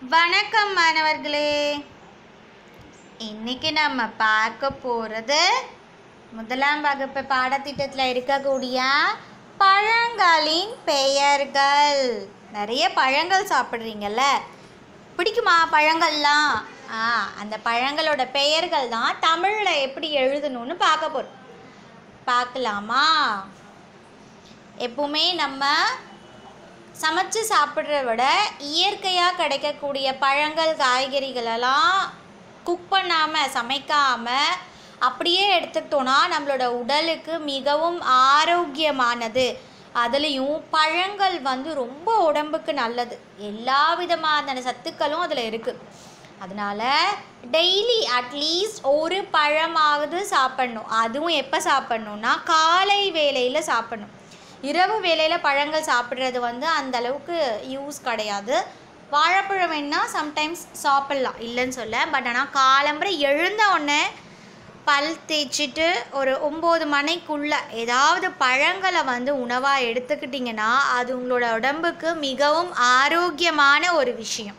வணக்கம் மாணவர்களே இன்னைக்கு நம்ம பார்க்க போகிறது முதலாம் வகுப்பு பாடத்திட்டத்தில் இருக்கக்கூடிய பழங்களின் பெயர்கள் நிறைய பழங்கள் சாப்பிட்றீங்கல்ல பிடிக்குமா பழங்கள்லாம் ஆ அந்த பழங்களோட பெயர்கள் தான் தமிழில் எப்படி எழுதணும்னு பார்க்க போகிறோம் பார்க்கலாமா எப்பவுமே நம்ம சமைச்சு சாப்பிட்றத விட இயற்கையாக கிடைக்கக்கூடிய பழங்கள் காய்கறிகளெல்லாம் குக் பண்ணாமல் சமைக்காமல் அப்படியே எடுத்துக்கிட்டோன்னா நம்மளோட உடலுக்கு மிகவும் ஆரோக்கியமானது அதுலேயும் பழங்கள் வந்து ரொம்ப உடம்புக்கு நல்லது எல்லா விதமான சத்துக்களும் அதில் இருக்குது அதனால் டெய்லி அட்லீஸ்ட் ஒரு பழமாவது சாப்பிட்ணும் அதுவும் எப்போ சாப்பிட்ணுன்னா காலை வேளையில் சாப்பிட்ணும் இரவு வேளையில் பழங்கள் சாப்பிட்றது வந்து அந்த அளவுக்கு யூஸ் கிடையாது வாழைப்பழம் வேணால் சம்டைம்ஸ் சாப்பிட்லாம் இல்லைன்னு சொல்ல பட் ஆனால் காலம்பரை எழுந்த உடனே பல் தேய்ச்சிட்டு ஒரு ஒம்பது மணிக்குள்ளே ஏதாவது பழங்களை வந்து உணவாக எடுத்துக்கிட்டிங்கன்னா அது உங்களோட உடம்புக்கு மிகவும் ஆரோக்கியமான ஒரு விஷயம்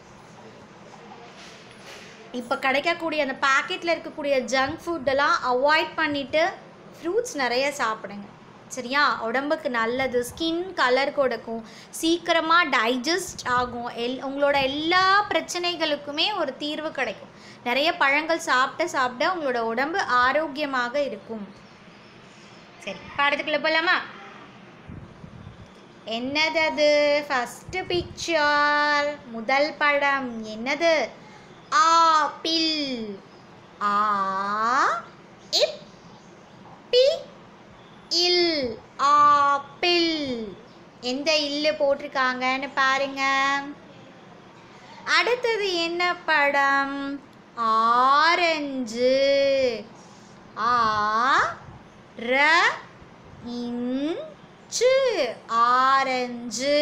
இப்போ கிடைக்கக்கூடிய அந்த பாக்கெட்டில் இருக்கக்கூடிய ஜங்க் ஃபுட்டெல்லாம் அவாய்ட் பண்ணிவிட்டு ஃப்ரூட்ஸ் நிறைய சாப்பிடுங்க சரியா உடம்புக்கு நல்லது ஸ்கின் கலர் கொடுக்கும் சீக்கிரமாக டைஜஸ்ட் ஆகும் எல் உங்களோட எல்லா பிரச்சனைகளுக்குமே ஒரு தீர்வு கிடைக்கும் நிறைய பழங்கள் சாப்பிட சாப்பிட உங்களோட உடம்பு ஆரோக்கியமாக இருக்கும் சரி பாடத்துக்குள்ளே போகலாமா என்னது அது ஃபஸ்ட்டு பிக்சர் முதல் படம் என்னது ஆப்பிள் ஆ இப் பி இல் ஆப்பிள் எந்த இல்லு போட்டிருக்காங்கன்னு பாருங்க அடுத்தது என்ன படம் ஆரஞ்சு ஆ ர இஞ்சு ஆரஞ்சு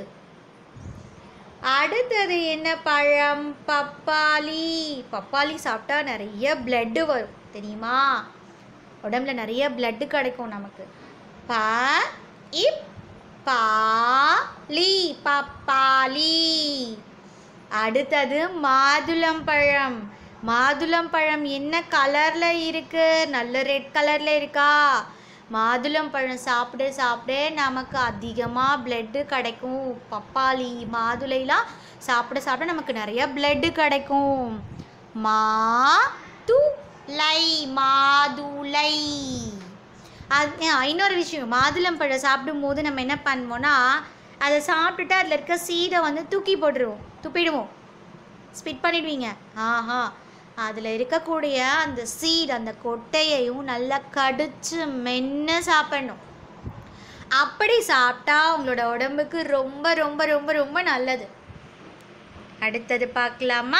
அடுத்தது என்ன பழம் பப்பாளி பப்பாளி சாப்பிட்டா நிறைய பிளட்டு வரும் தெரியுமா உடம்புல நிறைய பிளட்டு கிடைக்கும் நமக்கு ப இப் பா லி பப்பாளி அடுத்தது மாதுளம்பழம் மாதுளம்பழம் என்ன கலரில் இருக்கு நல்ல ரெட் கலரில் இருக்கா மாதுளம்பழம் சாப்பிட சாப்பிட நமக்கு அதிகமாக பிளட்டு கிடைக்கும் பப்பாளி மாதுளைலாம் சாப்பிட சாப்பிட நமக்கு நிறைய பிளட்டு கிடைக்கும் மா து லை மாதுளை அது ஆ, இன்னொரு விஷயம் மாதுளம்பழம் சாப்பிடும்போது நம்ம என்ன பண்ணுவோம்னா அதை சாப்பிட்டுட்டு அதில் இருக்க சீடை வந்து தூக்கி போட்டுருவோம் துப்பிடுவோம் ஸ்பிட் பண்ணிடுவீங்க ஆஹா அதில் இருக்கக்கூடிய அந்த சீட் அந்த கொட்டையையும் நல்லா கடிச்சு மென்று சாப்பிடணும் அப்படி சாப்பிட்டா உங்களோட உடம்புக்கு ரொம்ப ரொம்ப ரொம்ப ரொம்ப நல்லது அடுத்தது பார்க்கலாமா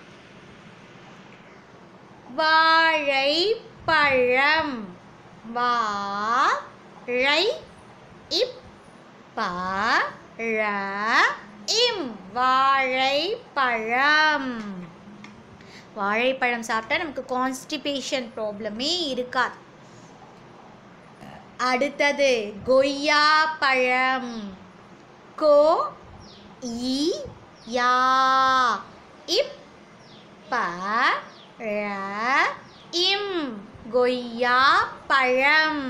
வாழைப்பழம் வாழை இப் ப ழ இம் வாழைப்பழம் வாழைப்பழம் சாப்பிட்டா நமக்கு கான்ஸ்டிபேஷன் ப்ராப்ளமே இருக்காது அடுத்தது கொய்யா பழம் கோ இ யா இப் ப ழ இம் கொய்யா பழம்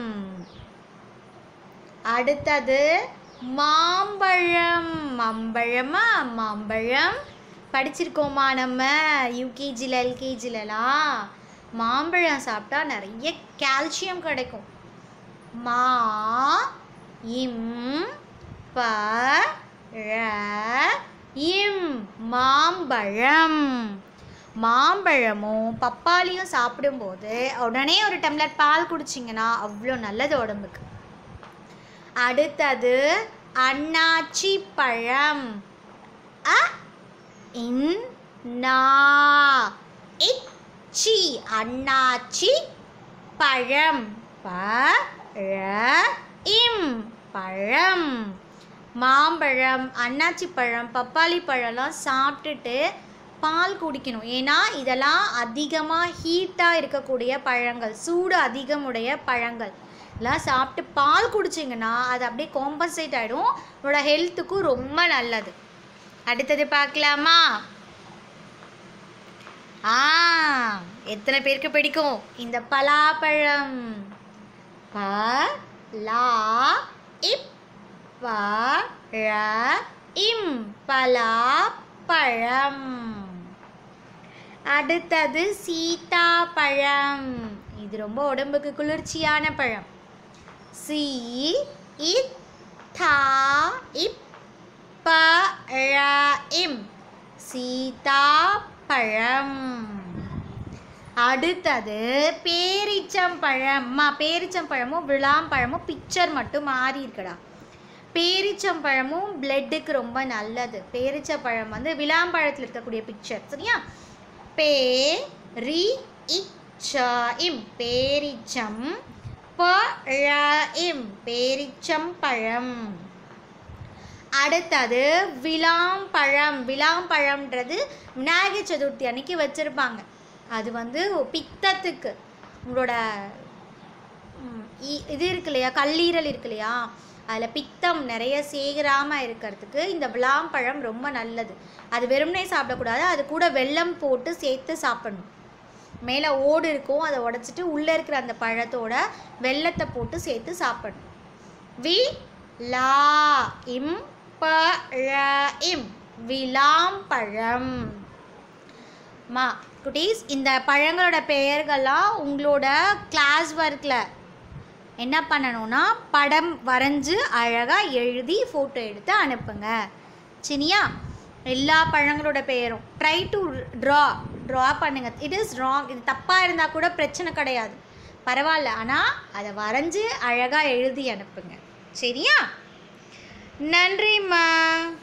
அடுத்தது மாம்பழம் மாம்பழமா மாம்பழம் படிச்சிருக்கோமா நம்ம யூகேஜியில் எல்கேஜிலலாம் மாம்பழம் சாப்பிட்டா நிறைய கால்சியம் கிடைக்கும் மா இம் ப ழ இம் மாம்பழம் மாம்பழமும் பப்பாளியும் சாப்பிடும்போது உடனே ஒரு டம்ளர் பால் குடிச்சிங்கன்னா அவ்வளோ நல்லது உடம்புக்கு அடுத்தது அன்னாச்சி பழம் அ இன் நா இச்சி அன்னாச்சி பழம் ப ழ இம் பழம் மாம்பழம் அன்னாச்சி பழம் பப்பாளி பழம்லாம் சாப்பிட்டுட்டு பால் குடிக்கணும் ஏன்னா இதெல்லாம் அதிகமாக ஹீட்டாக இருக்கக்கூடிய பழங்கள் சூடு அதிகமுடைய பழங்கள் எல்லாம் சாப்பிட்டு பால் குடிச்சிங்கன்னா அது அப்படியே காம்பன்சேட் ஆகிடும் உங்களோட ஹெல்த்துக்கும் ரொம்ப நல்லது அடுத்தது பார்க்கலாமா ஆ எத்தனை பேருக்கு பிடிக்கும் இந்த பலாப்பழம் ப லா இப் ப ழ இம் பலாப்பழம் அடுத்தது சீதாப்பழம் இது ரொம்ப உடம்புக்கு குளிர்ச்சியான பழம் சி இத் தா இப் ப ழ இம் சீதாப்பழம் அடுத்தது பேரிச்சம்பழம் அம்மா பேரிச்சம்பழமும் விளாம்பழமும் பிக்சர் மட்டும் மாறி இருக்குடா பேரிச்சம்பழமும் பிளட்டுக்கு ரொம்ப நல்லது பேரிச்சம்பழம் வந்து விளாம்பழத்தில் இருக்கக்கூடிய பிக்சர் சரியா பே ரி இச்ச இம் பேரிச்சம் ப ழ இம் பேரிச்சம்பழம் அடுத்தது விளாம்பழம் விளாம்பழம்ன்றது விநாயகர் சதுர்த்தி அன்னைக்கு வச்சுருப்பாங்க அது வந்து பித்தத்துக்கு உங்களோட ம், இ- இது இருக்கு இல்லையா கல்லீரல் இருக்கு இல்லையா அதில் பித்தம் நிறைய சேகராமல் இருக்கிறதுக்கு இந்த விளாம்பழம் ரொம்ப நல்லது அது வெறுமனே சாப்பிடக்கூடாது அது கூட வெல்லம் போட்டு சேர்த்து சாப்பிடணும் மேலே ஓடு இருக்கும் அதை உடச்சிட்டு உள்ளே இருக்கிற அந்த பழத்தோட வெல்லத்தை போட்டு சேர்த்து சாப்பிடணும் வி லா இம் ப ழ இம் விளாம்பழம் மா குட்டீஸ் இந்த பழங்களோட பெயர்கள்லாம் உங்களோட கிளாஸ் ஒர்க்கில் என்ன பண்ணணும்னா படம் வரைஞ்சு அழகாக எழுதி ஃபோட்டோ எடுத்து அனுப்புங்க சரியா எல்லா பழங்களோட பெயரும் ட்ரை டு ட்ரா ட்ரா பண்ணுங்க இட் இஸ் ராங் இது தப்பாக இருந்தால் கூட பிரச்சனை கிடையாது பரவாயில்ல ஆனால் அதை வரைஞ்சு அழகாக எழுதி அனுப்புங்க சரியா நன்றிம்மா